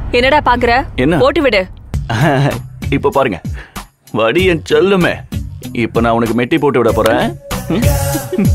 என்னடா பாக்குற என்ன? போட்டு விடு இப்ப பாருங்க வடி என் செல்லுமே இப்ப நான் உனக்கு மெட்டி போட்டு விட போறேன் ம்?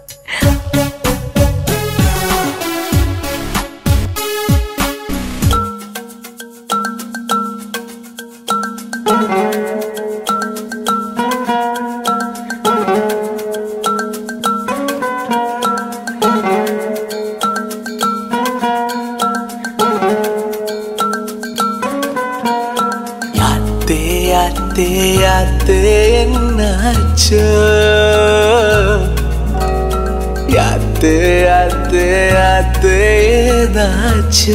யாத்தே யாத்தே யாத்தே என்னாச்சோ யாத்தே யாத்தே யாத்தே ஏதாச்சோ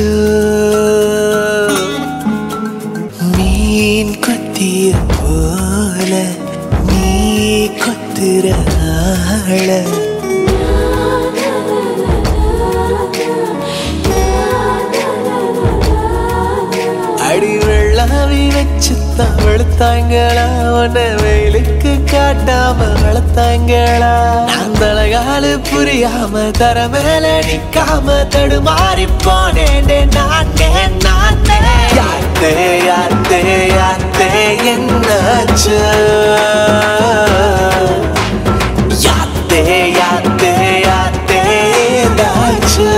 மீன் கொத்திய போல நீ கொத்துற ஆள அடி வெள்ளாவி வச்சு தான் வெளுத்தாங்களா உன்னை வெயிலுக்கு காட்டாம வளர்த்தாங்களா அந்த அழகாலு புரியாம தர மேல நிக்காம தடுமாறி போனேன் நானே நானே யாத்தே யாத்தே யாத்தே என்னாச்சு யாத்தே யாத்தே யாத்தே ஏதாச்சு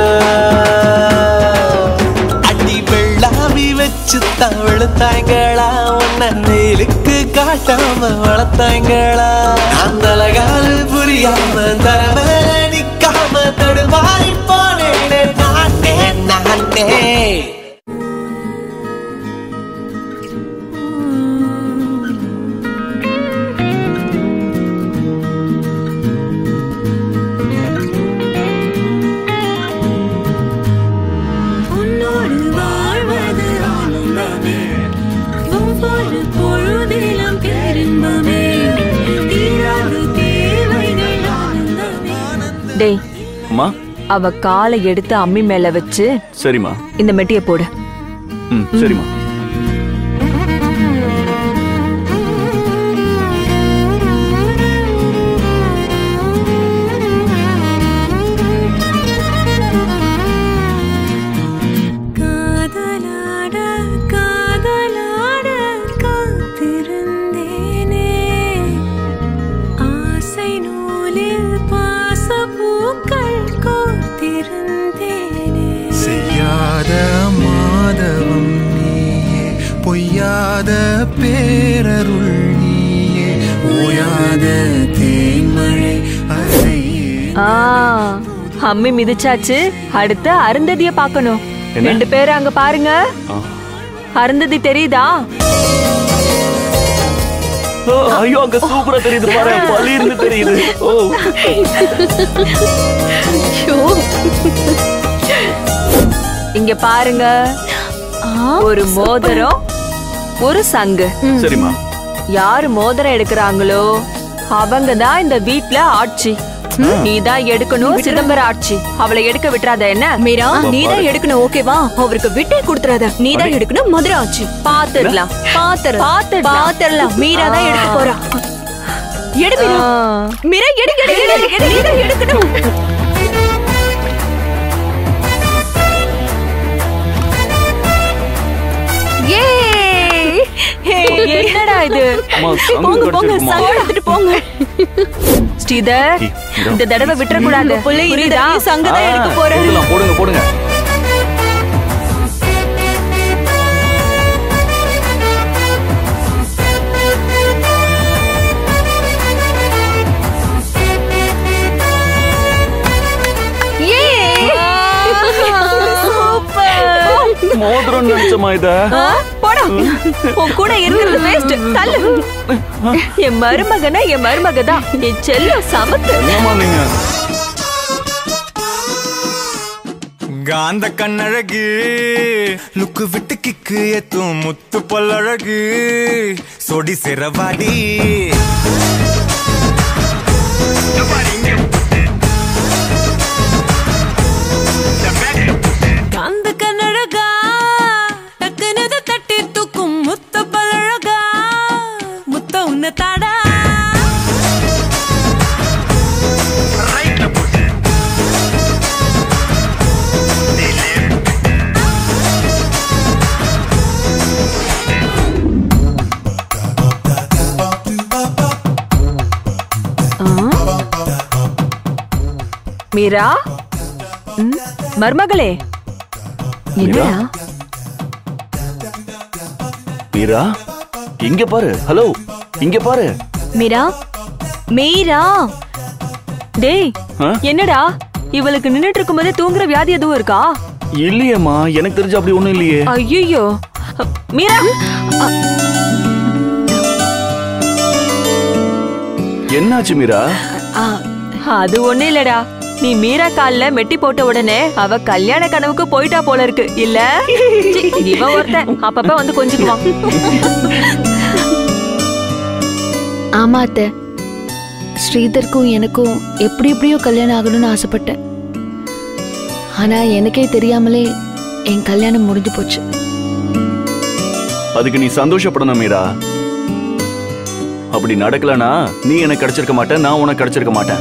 அடி வெள்ளாவி வச்சு தான் வெளுத்தாங்களா உன்னை வெயிலுக்கு காட்டாம வளர்த்தாங்களா அந்த அழகாலு புரியாம தர மேல நிக்காம தடுமாறி போனேன் நானே நானே உன்னோடு வாழ்வது ஆனந்தமே ஒவ்வொரு பொழுதிலும் பேரின்பமே தீராத தேவைகள் ஆனந்தமே டேய் அம்மா அவ காலை எடுத்து அம்மி மேல வச்சு சரிம்மா இந்த மெட்டிய போடு ம் சரிம்மா காதலாட காதலாட காத்திருந்தேனே ஆசை நூலில் பாசப்பூக்கள் கோர்த்திருந்தேனே செய்யாத மாதவம் நீயே பொய்யாத பேரருள் நீயே ஓயாத தேன்மழை அலையே ஆ அம்மி மிதிச்சாச்சு அடுத்து அருந்ததிய பார்க்கணும் என்ன? ரெண்டு பேரும் அங்க பாருங்க ஆ. அருந்ததி தெரியுதா ஓ, ஐயோ அங்க சூப்பரா தெரியுது பாரு பள்ளி இருந்து தெரியுது ஓ இங்க பாருங்க ஒரு மோதிரம் ஒரு சங்கு சரிம்மா யாரு மோதிரம் எடுக்கிறாங்களோ அவங்க தான் இந்த வீட்ல ஆட்சி நீ தான் எடுக்கணும் சிதம்பர ஆட்சி அவளை எடுக்க விட்டுறாத என்ன மீரா நீதான் எடுக்கணும் ஓகேவா அவருக்கு விட்டே கொடுத்துறாத நீதான் எடுக்கணும் மதுரை ஆச்சு பாத்துடலாம் பாத்துற பாத்துடலாம். பாத்துறலாம் மீரா தான் எடுக்க போறா எடு மீரா ஆ. மீரா எடு எடு எடு, எடு எடு, நீதான் எடுக்கணும் ஏய்! ஏய், என்னடா இது அம்மா சங்கு போங்க போங்க கடிச்சிருக்குமா சங்க எடுத்துட்டு போங்க ஸ்ரீதர் ஏய், இதோ. இந்த தடவை விட்டுற கூடாது புள்ள இந்த புரியுதா தடவை சங்க தான் எடுக்க போறேன் போடலாம் போடுங்க போடுங்க மோதிரம் நினைச்சமா இத ஆ, போடா உன் கூட இருக்கிறது வேஸ்ட் தள்ளு என் மருமகனா என் மருமக தான் என் செல்லம் சமத்து என்னம்மா நீங்க காந்த கண்ணழகு லுக்கு விட்டு கிக்கு எத்தும் முத்து பல்லழகு சொடி சிறவாடி காந்த கண்ணழகா டக்குனது தட்டி தூக்கும் முத்த பழகா முத்த உன்ன தாடா மீரா ம், மருமகளே என்னடா மீரா இங்க பாரு ஹலோ இங்க பாரு மீரா மீரா டேய் ஆ? என்னடா இவளுக்கு நின்னுட்டு இருக்கும்போதே தூங்குற வியாதி எதுவும் இருக்கா இல்லையேம்மா எனக்கு தெரிஞ்ச அப்படி ஒண்ணும் இல்லையே ஐயோ மீரா என்னாச்சு மீரா அது ஒண்ணு இல்லடா நீ மீரா கால்ல மெட்டி போட்ட உடனே அவ கல்யாண கனவுக்கு போயிட்டா போல இருக்கு இல்ல சி, இவன் ஒருத்தன் அப்பப்ப வந்து கொஞ்சிக்குவான் ஆமா அத்தை ஸ்ரீதருக்கும் எனக்கும் எப்படி எப்படியோ கல்யாணம் ஆகணும்னு ஆசைப்பட்டேன் ஆனா எனக்கே தெரியாமலே என் கல்யாணம் முடிஞ்சு போச்சு அதுக்கு நீ சந்தோஷப்படணும் மீரா அப்படி நடக்கலனா நீ எனக்கு கிடைச்சிருக்க மாட்டேன் நான் உனக்கு கிடைச்சிருக்க மாட்டேன்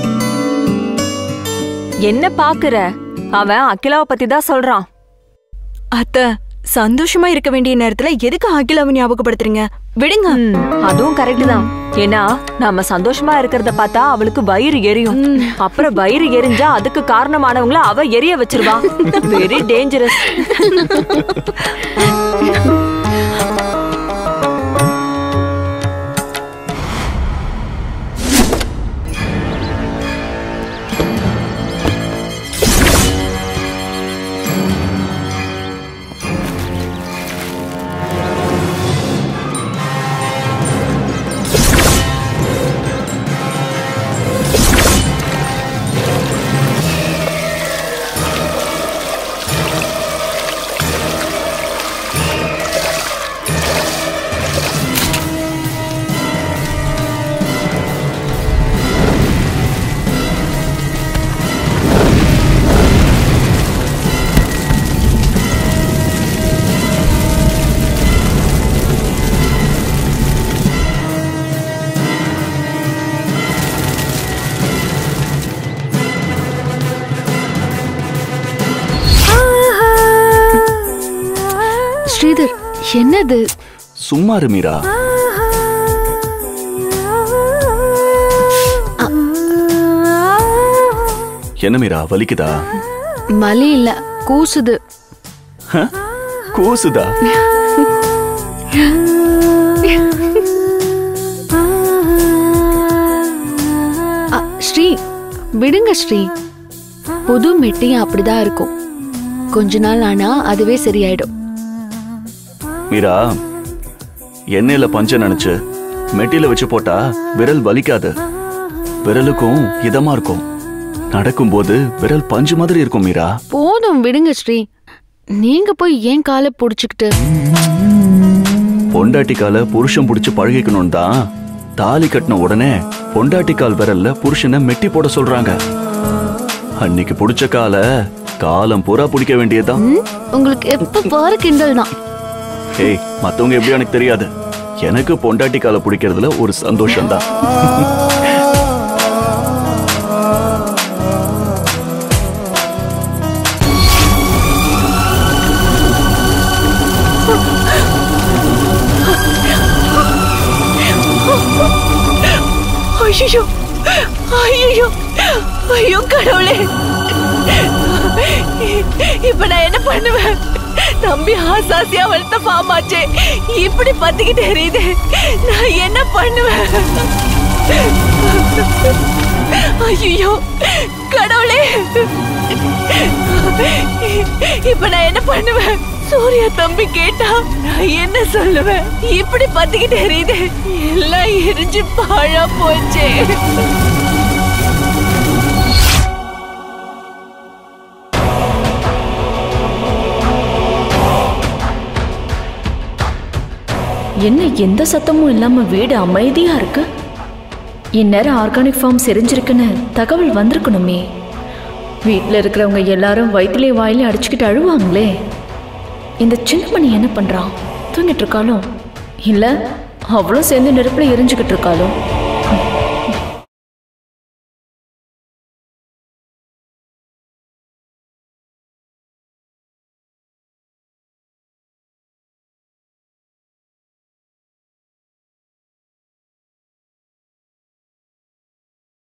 என்ன பாக்குற அவன் அகிலாவை பத்தி தான் சொல்றான் அத்த சந்தோஷமா இருக்க வேண்டிய நேரத்துல எதுக்கு அகிலாவை ஞாபகப்படுத்துறீங்க விடுங்க ம், அதுவும் கரெக்ட் தான் ஏன்னா நாம சந்தோஷமா இருக்கிறத பார்த்தா அவளுக்கு வயிறு எரியும் அப்புறம் வயிறு எரிஞ்சா அதுக்கு காரணமானவங்கள அவ எரிய வச்சிருவா வெரி டேஞ்சரஸ் ஸ்ரீதர் என்னது சும்மா இரு மீரா என்ன மீரா வலிக்குதா மலி இல்ல கூசுது கூசுதா அ, ஸ்ரீ விடுங்க ஸ்ரீ புது மெட்டியும் அப்படிதான் இருக்கும் கொஞ்ச நாள் ஆனா அதுவே சரியாயிடும் மீரா எண்ணெயில பஞ்ச நினைச்சு மெட்டில வச்சு போட்டா விரல் வலிக்காது விரலுக்கும் இதமா இருக்கும் நடக்கும்போது விரல் பஞ்சு மாதிரி இருக்கும் மீரா போதும் விடுங்க ஸ்ரீ நீங்க போய் ஏன் காலை புடிச்சுக்கிட்டு பொண்டாட்டி கால புருஷன் புடிச்சு பழகிக்கணும் தான் தாலி கட்டின உடனே பொண்டாட்டி கால் விரல்ல புருஷனை மெட்டி போட சொல்றாங்க அன்னைக்கு புடிச்ச கால காலம் பூரா பிடிக்க வேண்டியதுதான் ம், உங்களுக்கு எப்ப பாரு கிண்டல் தான் ஏய் மத்தவங்க எப்படி எனக்கு தெரியாது எனக்கு பொண்டாட்டி காலை பிடிக்கிறதுல ஒரு சந்தோஷம் தான் ஐயோ ஐயோ ஐயோ கடவுளே இப்ப நான் என்ன பண்ணுவேன் தம்பி ஆசாசியா வளர்த்த பாமாச்சே இப்படி பத்திக்கிட்டு எரியுது நான் என்ன பண்ணுவேன் ஐயோ கடவுளே இப்ப நான் என்ன பண்ணுவேன் சூர்யா தம்பி கேட்டா நான் என்ன சொல்லுவேன் இப்படி பத்திக்கிட்டு எரியுது எல்லாம் எரிஞ்சு பாழா போச்சே என்ன எந்த சத்தமும் இல்லாம வீடு அமைதியா இருக்கு இந்நேரம் ஆர்கானிக் ஃபார்ம் செரிஞ்சிருக்குன்னு தகவல் வந்திருக்கணுமே வீட்டில் இருக்கிறவங்க எல்லாரும் வயிற்றுலே வாயிலே அடிச்சுக்கிட்டு அழுவாங்களே இந்த சின்னமணி என்ன பண்றான் தூங்கிட்டு இருக்காளோ இல்ல அவளும் சேர்ந்து நெருப்புல எரிஞ்சுக்கிட்டு இருக்காளோ